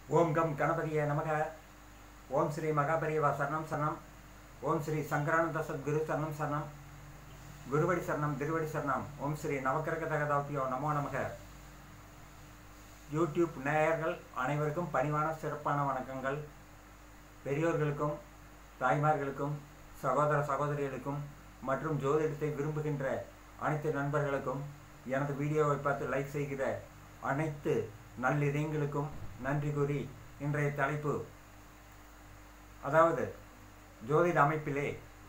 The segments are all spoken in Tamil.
ஓம் கம் கணபதியே நமக ஓம் ஸ்ரீ மகாபெரியவா சரணம் சரணம் ஓம் ஸ்ரீ சங்கரானந்த சத்குரு சரணம் சரணம் குருவடி சரணம் திருவடி சரணம் ஓம் ஸ்ரீ நவக்கிரக தகதாப்பியோ நமோ நமக யூடியூப் நேயர்கள் அனைவருக்கும் பணிவான சிறப்பான வணக்கங்கள் பெரியோர்களுக்கும் தாய்மார்களுக்கும் சகோதர சகோதரிகளுக்கும் மற்றும் ஜோதிடத்தை விரும்புகின்ற அனைத்து நண்பர்களுக்கும் எனது வீடியோவை பார்த்து லைக் செய்கிற அனைத்து நல்லிதயங்களுக்கும் நன்றி கூறி இன்றைய தலைப்பு அதாவது ஜோதிட அமைப்பிலே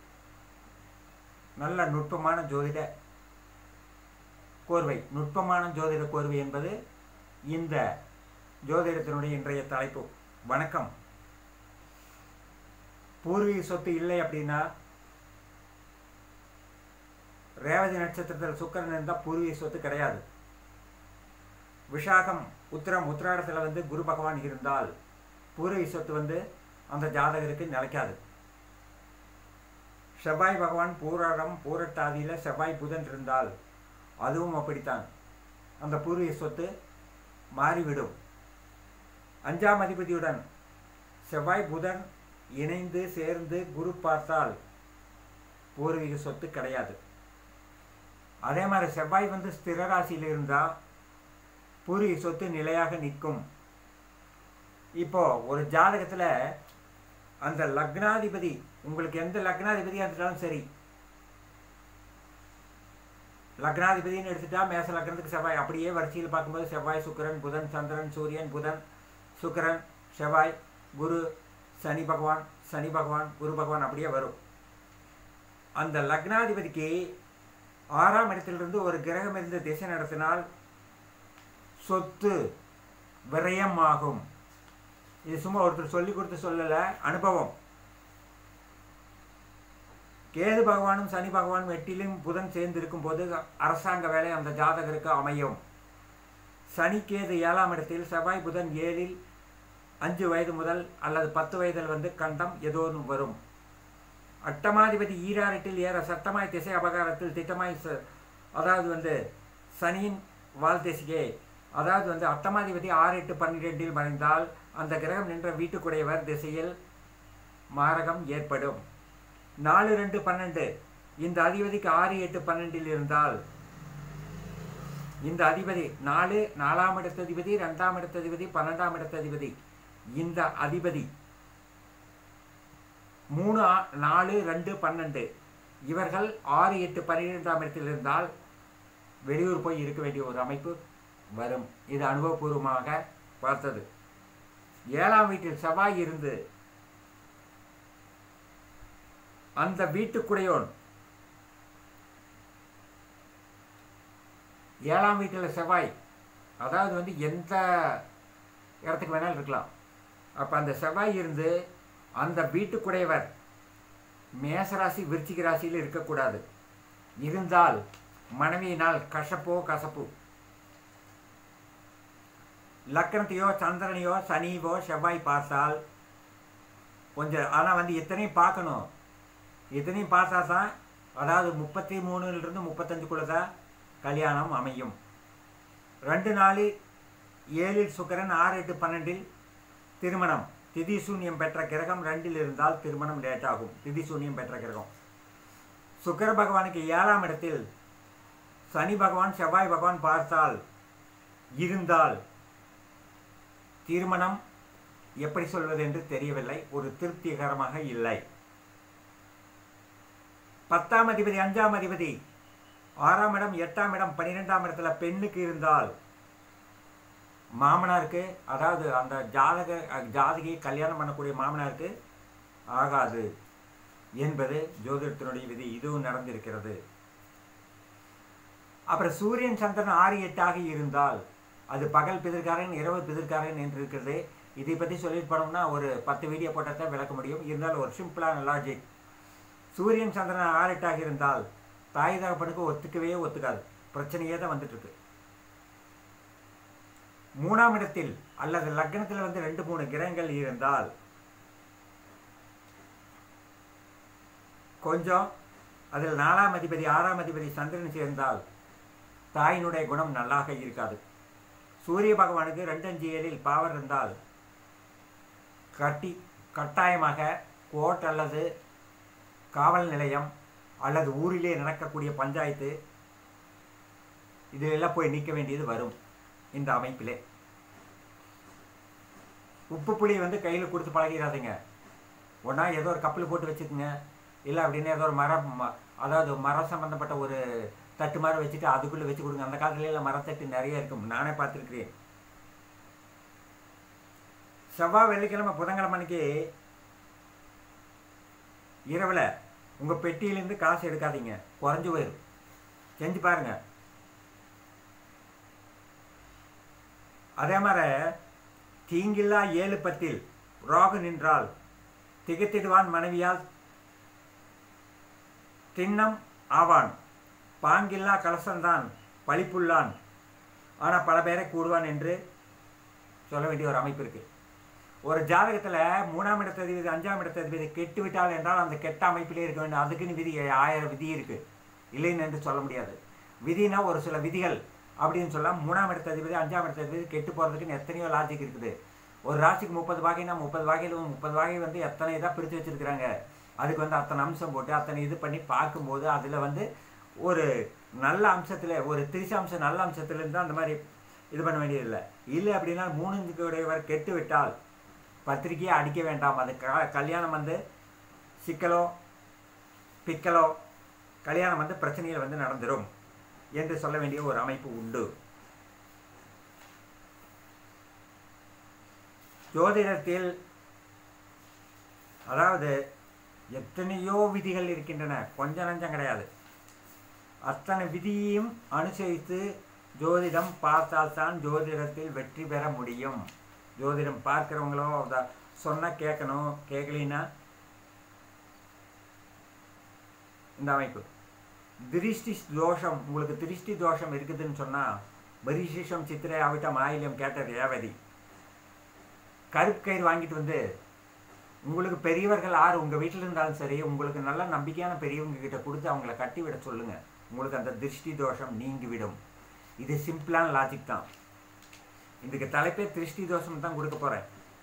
நல்ல நுட்பமான ஜோதிட கோர்வை நுட்பமான ஜோதிட கோர்வை என்பது இந்த ஜோதிடத்தினுடைய இன்றைய தலைப்பு வணக்கம் பூர்வீக சொத்து இல்லை அப்படின்னா ரேவதி நட்சத்திரத்தில் சுக்கரன் இருந்தால் பூர்வீக சொத்து கிடையாது விஷாகம் உத்திரம் உத்திராடத்தில் வந்து குரு பகவான் இருந்தால் பூர்வீக சொத்து வந்து அந்த ஜாதகருக்கு நிலைக்காது செவ்வாய் பகவான் பூராடம் பூரட்டாதியில் செவ்வாய் புதன் இருந்தால் அதுவும் அப்படித்தான் அந்த பூர்வீக சொத்து மாறிவிடும் அஞ்சாம் அதிபதியுடன் செவ்வாய் புதன் இணைந்து சேர்ந்து குரு பார்த்தால் பூர்வீக சொத்து கிடையாது அதே மாதிரி செவ்வாய் வந்து ஸ்திர ராசியில் இருந்தால் பூர்வீக சொத்து நிலையாக நிற்கும் இப்போ ஒரு ஜாதகத்தில் அந்த லக்னாதிபதி உங்களுக்கு எந்த லக்னாதிபதி எடுத்துட்டாலும் சரி லக்னாதிபதினு எடுத்துட்டா மேச லக்னத்துக்கு செவ்வாய் அப்படியே வரிசையில் பார்க்கும்போது செவ்வாய் சுக்கரன் புதன் சந்திரன் சூரியன் புதன் சுக்கரன் செவ்வாய் குரு சனி பகவான் சனி பகவான் குரு பகவான் அப்படியே வரும் அந்த லக்னாதிபதிக்கு ஆறாம் இடத்திலிருந்து ஒரு கிரகம் இருந்து திசை நடத்தினால் சொத்து விரயம் ஆகும் இது சும்மா ஒருத்தர் சொல்லி கொடுத்து சொல்லலை அனுபவம் கேது பகவானும் சனி பகவானும் எட்டிலும் புதன் சேர்ந்து இருக்கும் போது அரசாங்க வேலை அந்த ஜாதகருக்கு அமையும் சனி கேது ஏழாம் இடத்தில் செவ்வாய் புதன் ஏழில் அஞ்சு வயது முதல் அல்லது பத்து வயதில் வந்து கண்டம் ஏதோ ஒன்று வரும் அட்டமாதிபதி ஈராரெட்டில் ஏற சட்டமாய் திசை அபகாரத்தில் திட்டமாய் அதாவது வந்து சனியின் வாழ்த்திசையே அதாவது வந்து அட்டமாதிபதி ஆறு எட்டு பன்னிரெண்டில் மறைந்தால் அந்த கிரகம் நின்ற வீட்டுக்குடையவர் திசையில் மாரகம் ஏற்படும் நாலு ரெண்டு பன்னெண்டு இந்த அதிபதிக்கு ஆறு எட்டு பன்னெண்டில் இருந்தால் இந்த அதிபதி நாலு நாலாம் இடத்ததிபதி ரெண்டாம் இடத்ததிபதி பன்னெண்டாம் இடத்ததிபதி இந்த அதிபதி மூணு நாலு ரெண்டு பன்னெண்டு இவர்கள் ஆறு எட்டு பன்னிரெண்டாம் இடத்தில் இருந்தால் வெளியூர் போய் இருக்க வேண்டிய ஒரு அமைப்பு வரும் இது அனுபவபூர்வமாக பார்த்தது ஏழாம் வீட்டில் செவ்வாய் இருந்து அந்த வீட்டுக்குடையோன் ஏழாம் வீட்டில் செவ்வாய் அதாவது வந்து எந்த இடத்துக்கு வேணாலும் இருக்கலாம் அப்போ அந்த செவ்வாய் இருந்து அந்த வீட்டுக்குடையவர் மேசராசி விருச்சிக ராசியில் இருக்கக்கூடாது இருந்தால் மனைவியினால் கசப்போ கசப்பு லக்கணத்தையோ சந்திரனையோ சனியோ செவ்வாய் பார்த்தால் கொஞ்சம் ஆனால் வந்து இத்தனையும் பார்க்கணும் இத்தனையும் பார்த்தா தான் அதாவது முப்பத்தி மூணுலேருந்து முப்பத்தஞ்சுக்குள்ளே தான் கல்யாணம் அமையும் ரெண்டு நாலு ஏழில் சுக்கரன் ஆறு எட்டு பன்னெண்டில் திருமணம் திதி சூன்யம் பெற்ற கிரகம் ரெண்டில் இருந்தால் திருமணம் லேட் ஆகும் திதி சூன்யம் பெற்ற கிரகம் சுக்கர பகவானுக்கு ஏழாம் இடத்தில் சனி பகவான் செவ்வாய் பகவான் பார்த்தால் இருந்தால் திருமணம் எப்படி சொல்வது என்று தெரியவில்லை ஒரு திருப்திகரமாக இல்லை பத்தாம் அதிபதி அஞ்சாம் அதிபதி ஆறாம் இடம் எட்டாம் இடம் பன்னிரெண்டாம் இடத்துல பெண்ணுக்கு இருந்தால் மாமனாருக்கு அதாவது அந்த ஜாதக ஜாதகியை கல்யாணம் பண்ணக்கூடிய மாமனாருக்கு ஆகாது என்பது ஜோதிடத்தினுடைய விதி இதுவும் நடந்திருக்கிறது அப்புறம் சூரியன் சந்திரன் ஆறு எட்டாக இருந்தால் அது பகல் பிதிர்காரன் இரவு பிதிர்காரன் என்று இருக்கிறது இதை பற்றி சொல்லிட்டு போனோம்னா ஒரு பத்து வீடியோ போட்டால் தான் விளக்க முடியும் இருந்தாலும் ஒரு சிம்பிளான லாஜிக் சூரியன் சந்திரன் ஆறு எட்டாக இருந்தால் தாய் தகப்பனுக்கு ஒத்துக்கவே ஒத்துக்காது பிரச்சனையே தான் வந்துட்டுருக்கு மூணாம் இடத்தில் அல்லது லக்னத்தில் வந்து ரெண்டு மூணு கிரகங்கள் இருந்தால் கொஞ்சம் அதில் நாலாம் அதிபதி ஆறாம் அதிபதி சந்திரன் சேர்ந்தால் தாயினுடைய குணம் நல்லாக இருக்காது சூரிய பகவானுக்கு ரெண்டு அஞ்சு ஏழில் பாவர் இருந்தால் கட்டி கட்டாயமாக கோர்ட் அல்லது காவல் நிலையம் அல்லது ஊரிலே நடக்கக்கூடிய பஞ்சாயத்து இதிலெல்லாம் போய் நிற்க வேண்டியது வரும் இந்த அமைப்பிலே உப்பு புளி வந்து கையில் கொடுத்து பழகிடாதீங்க ஒன்றா ஏதோ ஒரு கப்பல் போட்டு வச்சுக்கோங்க இல்லை அப்படின்னா ஏதோ ஒரு மரம் ம- அதாவது மரம் சம்மந்தப்பட்ட ஒரு தட்டு மாதிரி வச்சுட்டு அதுக்குள்ளே வச்சு கொடுங்க அந்த காலத்துல எல்லாம் மரத்தட்டு நிறைய இருக்கும் நானே பார்த்துருக்கிறேன் செவ்வாய் வெள்ளிக்கிழமை புதன்கிழமை அன்னைக்கு இரவில் உங்கள் பெட்டியிலேருந்து காசு எடுக்காதீங்க குறைஞ்சு போயிடும் செஞ்சு பாருங்க அதே மாதிரி தீங்கில்லா ஏழு பத்தில் ராகு நின்றால் திகத்திடுவான் மனைவியால் திண்ணம் ஆவான் பாங்கில்லா கலசம்தான் பழிப்புள்ளான் ஆனால் பல பேரை கூடுவான் என்று சொல்ல வேண்டிய ஒரு அமைப்பு இருக்கு ஒரு ஜாதகத்தில் மூணாம் இடத்த அதிபதி அஞ்சாம் இடத்த அதிபதி கெட்டு விட்டால் என்றால் அந்த கெட்ட அமைப்பிலே இருக்க வேண்டும் அதுக்குன்னு விதி ஆயிரம் விதி இருக்கு இல்லைன்னு என்று சொல்ல முடியாது விதினா ஒரு சில விதிகள் அப்படின்னு சொல்லலாம் மூணாம் இடத்த அதிபதி அஞ்சாம் இடத்த அதிபதி கெட்டு போகிறதுக்குன்னு எத்தனையோ லாஜிக் இருக்குது ஒரு ராசிக்கு முப்பது வாகைனா முப்பது வாகையில் முப்பது வாகை வந்து எத்தனை இதாக பிரித்து வச்சிருக்கிறாங்க அதுக்கு வந்து அத்தனை அம்சம் போட்டு அத்தனை இது பண்ணி பார்க்கும்போது அதில் வந்து ஒரு நல்ல அம்சத்தில் ஒரு திரிசாம்சம் நல்ல அம்சத்துலேருந்து அந்த மாதிரி இது பண்ண வேண்டியதில்லை இல்லை அப்படின்னா மூணுக்கு உடையவர் கெட்டு விட்டால் பத்திரிக்கையை அடிக்க வேண்டாம் அது க கல்யாணம் வந்து சிக்கலோ பிக்கலோ கல்யாணம் வந்து பிரச்சனையில் வந்து நடந்துடும் என்று சொல்ல வேண்டிய ஒரு அமைப்பு உண்டு ஜோதிடத்தில் அதாவது எத்தனையோ விதிகள் இருக்கின்றன கொஞ்சம் நஞ்சம் கிடையாது அத்தனை விதியையும் அனுசரித்து ஜோதிடம் பார்த்தால்தான் ஜோதிடத்தில் வெற்றி பெற முடியும் ஜோதிடம் பார்க்குறவங்களோ அதை சொன்ன கேட்கணும் கேட்கலின்னா இந்த அமைப்பு திருஷ்டி தோஷம் உங்களுக்கு திருஷ்டி தோஷம் இருக்குதுன்னு சொன்னால் பரிசிஷம் சித்திரை அவிட்டம் ஆயில்யம் கேட்ட ரேவதி கருப்பு வாங்கிட்டு வந்து உங்களுக்கு பெரியவர்கள் ஆறு உங்கள் வீட்டில் இருந்தாலும் சரி உங்களுக்கு நல்ல நம்பிக்கையான பெரியவங்க கிட்ட கொடுத்து அவங்கள கட்டி விட சொல்லுங்க உங்களுக்கு அந்த திருஷ்டி தோஷம் நீங்கிவிடும் இது சிம்பிளான லாஜிக் தான் இதுக்கு தலைப்பே திருஷ்டி தோஷம் தான் கொடுக்க போகிறேன்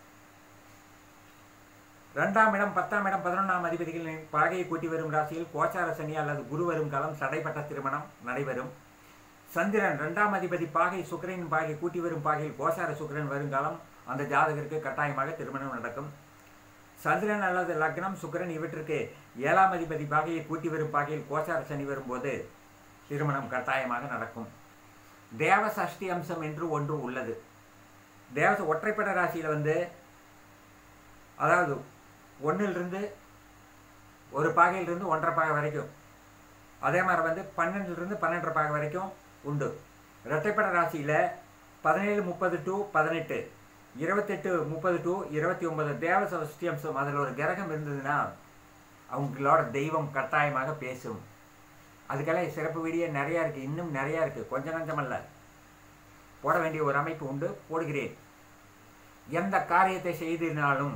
ரெண்டாம் இடம் பத்தாம் இடம் பதினொன்றாம் அதிபதிகளின் பாகையை கூட்டி வரும் ராசியில் கோச்சார சனி அல்லது குரு வரும் காலம் தடைப்பட்ட திருமணம் நடைபெறும் சந்திரன் ரெண்டாம் அதிபதி பாகை சுக்கிரனின் பாகை கூட்டி வரும் பாகையில் கோசார சுக்கிரன் வருங்காலம் அந்த ஜாதகருக்கு கட்டாயமாக திருமணம் நடக்கும் சந்திரன் அல்லது லக்னம் சுக்கிரன் இவற்றிற்கு ஏழாம் அதிபதி பாகையை கூட்டி வரும் பாகையில் கோசார சனி வரும்போது திருமணம் கட்டாயமாக நடக்கும் தேவ சஷ்டி அம்சம் என்று ஒன்று உள்ளது தேவ ஒற்றைப்பட ராசியில் வந்து அதாவது ஒன்றிலிருந்து ஒரு பாகையிலிருந்து ஒன்றரை பாகை வரைக்கும் அதே மாதிரி வந்து பன்னெண்டுலேருந்து பன்னெண்டரை பாகை வரைக்கும் உண்டு இரட்டைப்பட ராசியில் பதினேழு முப்பது டு பதினெட்டு இருபத்தெட்டு முப்பது டு இருபத்தி ஒன்பது தேவ சஷ்டி அம்சம் அதில் ஒரு கிரகம் இருந்ததுன்னா அவங்களோட தெய்வம் கட்டாயமாக பேசும் அதுக்கெல்லாம் சிறப்பு வீடியோ நிறையா இருக்குது இன்னும் நிறையா இருக்குது கொஞ்சம் நஞ்சமல்ல போட வேண்டிய ஒரு அமைப்பு உண்டு போடுகிறேன் எந்த காரியத்தை செய்தினாலும்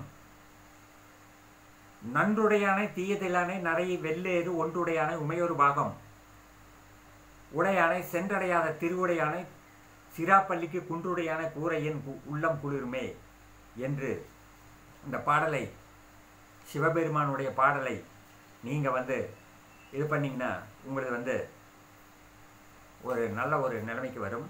நன்றுடையானை தீயதிலானை நிறைய வெள்ளேறு ஒன்றுடையானை உமையொரு பாகம் உடையானை சென்றடையாத திருவுடையானை சிராப்பள்ளிக்கு குன்றுடையான கூரையின் கு- உள்ளம் குளிருமே என்று இந்த பாடலை சிவபெருமானுடைய பாடலை நீங்கள் வந்து இது பண்ணிங்கன்னா உங்களுக்கு வந்து ஒரு நல்ல ஒரு நிலைமைக்கு வரும்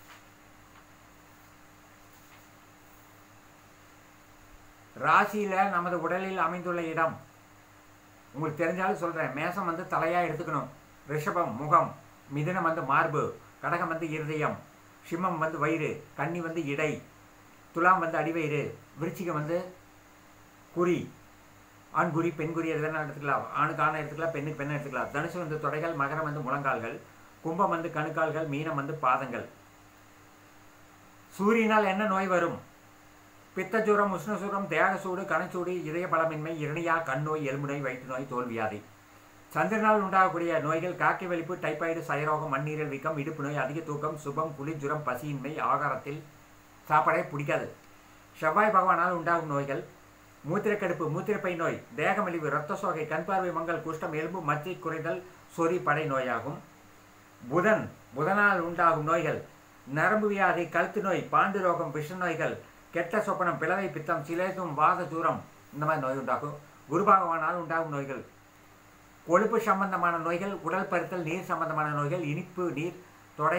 ராசியில் நமது உடலில் அமைந்துள்ள இடம் உங்களுக்கு தெரிஞ்சாலும் சொல்கிறேன் மேசம் வந்து தலையாக எடுத்துக்கணும் ரிஷபம் முகம் மிதுனம் வந்து மார்பு கடகம் வந்து இருதயம் சிம்மம் வந்து வயிறு கன்னி வந்து இடை துலாம் வந்து அடிவயிறு விருச்சிகம் வந்து குறி ஆண் குறி பெண் குறி எது வேணாலும் எடுத்துக்கலாம் ஆணுக்கு ஆணை எடுத்துக்கலாம் பெண்ணுக்கு பெண்ணை எடுத்துக்கலாம் தனுசு வந்து தொடைகள் மகரம் வந்து முழங்கால்கள் கும்பம் வந்து கணுக்கால்கள் மீனம் வந்து பாதங்கள் சூரியனால் என்ன நோய் வரும் பித்தஜூரம் உஷ்ணசூரம் தேகசூடு கணச்சூடு இதய பலமின்மை இரணியா கண்ணோய் எலும்புநோய் வயிற்று நோய் தோல்வியாதி சந்திரனால் உண்டாகக்கூடிய நோய்கள் காக்கை வலிப்பு டைபாய்டு சயரோகம் மண்ணீரல் வீக்கம் இடுப்பு நோய் அதிக தூக்கம் சுபம் குளிர்ஜுரம் பசியின்மை ஆகாரத்தில் சாப்பாடே பிடிக்காது செவ்வாய் பகவானால் உண்டாகும் நோய்கள் மூத்திரக்கடுப்பு மூத்திரப்பை நோய் தேகமலிவு இரத்த சோகை கண் பார்வை மங்கல் குஷ்டம் எலும்பு மச்சை குறைதல் சொறி படை நோயாகும் புதன் புதனால் உண்டாகும் நோய்கள் நரம்பு வியாதி கழுத்து நோய் பாண்டு ரோகம் விஷ நோய்கள் கெட்ட சொப்பனம் பிளவை பித்தம் சிலேசும் வாத தூரம் இந்த மாதிரி நோய் உண்டாகும் குரு பகவானால் உண்டாகும் நோய்கள் கொழுப்பு சம்பந்தமான நோய்கள் உடல் பருத்தல் நீர் சம்பந்தமான நோய்கள் இனிப்பு நீர் தொடை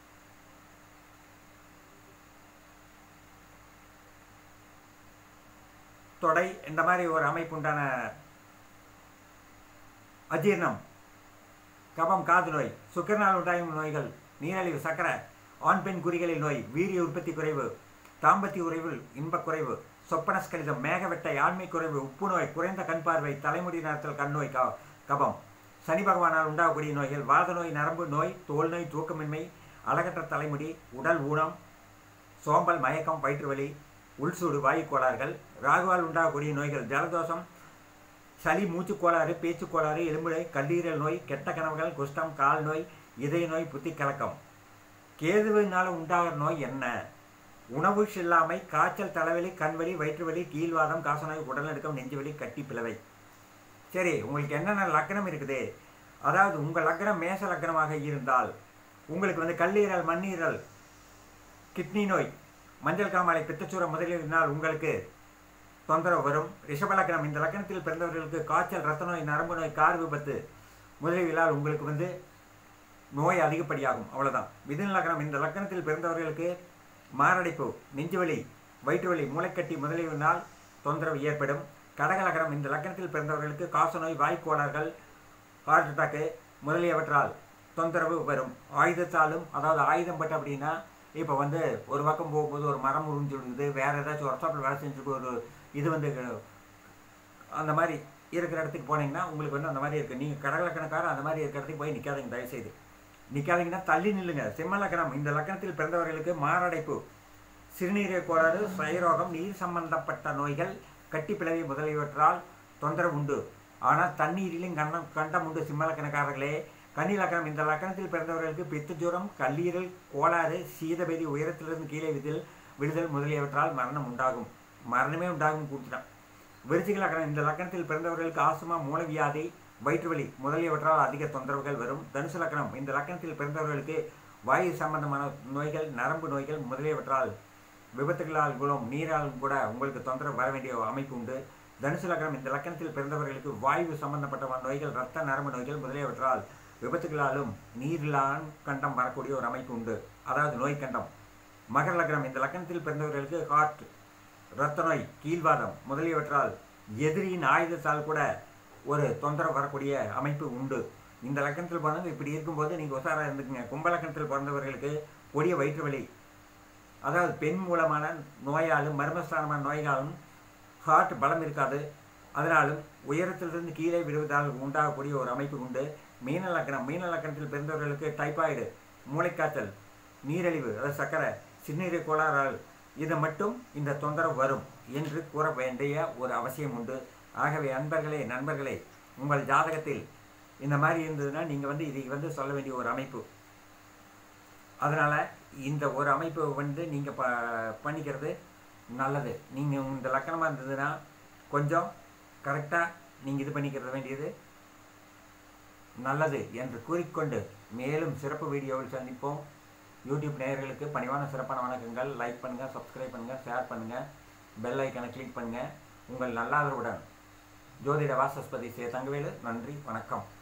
தொடை இந்த மாதிரி ஒரு அமைப்பு உண்டான அஜீர்ணம் கபம் காது நோய் சுக்கரனால் உண்டாகும் நோய்கள் நீரழிவு சக்கரை ஆண் பெண் குறிகளில் நோய் வீரிய உற்பத்தி குறைவு தாம்பத்திய உறைவில் இன்பக் குறைவு சொப்பனஸ்கலிதம் மேகவெட்டை ஆண்மை குறைவு உப்பு நோய் குறைந்த கண் பார்வை தலைமுடி நேரத்தில் கண் நோய் க- கபம் சனி பகவானால் உண்டாகக்கூடிய நோய்கள் வாத நோய் நரம்பு நோய் தோல் நோய் தூக்கமின்மை அழகற்ற தலைமுடி உடல் ஊனம் சோம்பல் மயக்கம் வயிற்று வலி உள்சூடு வாயு கோளாறுகள் ராகுவால் உண்டாகக்கூடிய நோய்கள் ஜலதோஷம் சளி மூச்சுக் கோளாறு பேச்சுக் கோளாறு எலும்புடை கல்லீரல் நோய் கெட்ட கனவுகள் குஷ்டம் கால் நோய் இதய நோய் புத்தி கலக்கம் கேதுவினால் உண்டாகிற நோய் என்ன உணவு செல்லாமை காய்ச்சல் தலைவலி கண்வலி வயிற்றுவலி கீழ்வாதம் காசநோய் உடல்நடுக்கம் நெஞ்சுவலி கட்டி பிளவை சரி உங்களுக்கு என்னென்ன லக்னம் இருக்குது அதாவது உங்கள் லக்னம் மேச லக்னமாக இருந்தால் உங்களுக்கு வந்து கல்லீரல் மண்ணீரல் கிட்னி நோய் மஞ்சள் காமாலை பித்தச்சூரம் முதலினால் உங்களுக்கு தொந்தரவு வரும் ரிஷப லக்னம் இந்த லக்னத்தில் பிறந்தவர்களுக்கு காய்ச்சல் ரத்த நோய் நரம்பு நோய் கார் விபத்து முதலியவர்களால் உங்களுக்கு வந்து நோய் அதிகப்படியாகும் அவ்வளவுதான் மிதுன லக்னம் இந்த லக்னத்தில் பிறந்தவர்களுக்கு மாரடைப்பு நெஞ்சுவலி வயிற்றுவலி மூளைக்கட்டி முதலியவனால் தொந்தரவு ஏற்படும் கடக லக்னம் இந்த லக்னத்தில் பிறந்தவர்களுக்கு காசநோய் வாய்க்கோளாறுகள் ஹார்ட் அட்டாக்கு முதலியவற்றால் தொந்தரவு வரும் ஆயுதத்தாலும் அதாவது ஆயுதம் பட்டு அப்படின்னா இப்போ வந்து ஒரு பக்கம் போகும்போது ஒரு மரம் உறிஞ்சு விடுது வேற ஏதாச்சும் ஒர்க் ஷாப்பில் வேலை செஞ்சுட்டு ஒரு இது வந்து அந்த மாதிரி இருக்கிற இடத்துக்கு போனீங்கன்னா உங்களுக்கு வந்து அந்த மாதிரி இருக்குது நீங்கள் கடகலக்கணக்காரர் அந்த மாதிரி இருக்கிற இடத்துக்கு போய் நிற்காதீங்க தயவுசெய்து நிற்காதீங்கன்னா தள்ளி நில்லுங்க சிம்ம லக்கணம் இந்த லக்கணத்தில் பிறந்தவர்களுக்கு மாரடைப்பு சிறுநீரக கோளாறு சயரோகம் நீர் சம்பந்தப்பட்ட நோய்கள் கட்டிப்பிளவி முதலியவற்றால் தொந்தரவு உண்டு ஆனால் தண்ணீரிலும் கண்டம் கண்டம் உண்டு சிம்ம லக்கணக்காரர்களே கன்னி லக்கணம் இந்த லக்கணத்தில் பிறந்தவர்களுக்கு பித்த ஜுரம் கல்லீரல் கோளாறு சீதபேதி உயரத்திலிருந்து கீழே விதில் விடுதல் முதலியவற்றால் மரணம் உண்டாகும் மரணமே உண்டாகும் கூட்டினான் விருச்சிக லக்கணம் இந்த லக்கணத்தில் பிறந்தவர்களுக்கு ஆசுமா மூலவியாதி வயிற்றுவலி முதலியவற்றால் அதிக தொந்தரவுகள் வரும் தனுசு லக்கணம் இந்த லக்கணத்தில் பிறந்தவர்களுக்கு வாயு சம்பந்தமான நோய்கள் நரம்பு நோய்கள் முதலியவற்றால் விபத்துகளால் குலம் நீரால் கூட உங்களுக்கு தொந்தரவு வர வேண்டிய அமைப்பு உண்டு தனுசு லக்கணம் இந்த லக்கணத்தில் பிறந்தவர்களுக்கு வாயு சம்பந்தப்பட்ட நோய்கள் இரத்த நரம்பு நோய்கள் முதலியவற்றால் விபத்துகளாலும் நீரிலான் கண்டம் வரக்கூடிய ஒரு அமைப்பு உண்டு அதாவது நோய் கண்டம் மகர லக்னம் இந்த லக்கணத்தில் பிறந்தவர்களுக்கு ஹார்ட் இரத்த நோய் கீழ்வாதம் முதலியவற்றால் எதிரியின் ஆயுதத்தால் கூட ஒரு தொந்தரவு வரக்கூடிய அமைப்பு உண்டு இந்த லக்கணத்தில் பிறந்தவங்க இப்படி இருக்கும்போது நீங்கள் உசாராக இருந்துக்குங்க கும்ப லக்கணத்தில் பிறந்தவர்களுக்கு கொடிய வயிற்று வலி அதாவது பெண் மூலமான நோயாலும் மர்மஸ்தானமான நோய்காலும் ஹார்ட் பலம் இருக்காது அதனாலும் உயரத்திலிருந்து கீழே விடுவதால் உண்டாகக்கூடிய ஒரு அமைப்பு உண்டு மீன லக்கணம் மீன லக்கணத்தில் பிறந்தவர்களுக்கு டைபாய்டு மூளைக்காய்ச்சல் நீரிழிவு அதாவது சர்க்கரை சிறுநீரக கோளாறால் இது மட்டும் இந்த தொந்தரவு வரும் என்று கூற வேண்டிய ஒரு அவசியம் உண்டு ஆகவே அன்பர்களே நண்பர்களே உங்கள் ஜாதகத்தில் இந்த மாதிரி இருந்ததுன்னா நீங்கள் வந்து இதை வந்து சொல்ல வேண்டிய ஒரு அமைப்பு அதனால் இந்த ஒரு அமைப்பு வந்து நீங்கள் ப பண்ணிக்கிறது நல்லது நீங்கள் இந்த லக்கணமாக இருந்ததுன்னா கொஞ்சம் கரெக்டாக நீங்கள் இது பண்ணிக்கிறது வேண்டியது நல்லது என்று கூறிக்கொண்டு மேலும் சிறப்பு வீடியோவில் சந்திப்போம் யூடியூப் நேயர்களுக்கு பணிவான சிறப்பான வணக்கங்கள் லைக் பண்ணுங்கள் சப்ஸ்கிரைப் பண்ணுங்கள் ஷேர் பண்ணுங்கள் பெல் ஐக்கனை கிளிக் பண்ணுங்கள் உங்கள் நல்லாதரவுடன் ஜோதிட வாசஸ்பதி சே தங்கவேலு நன்றி வணக்கம்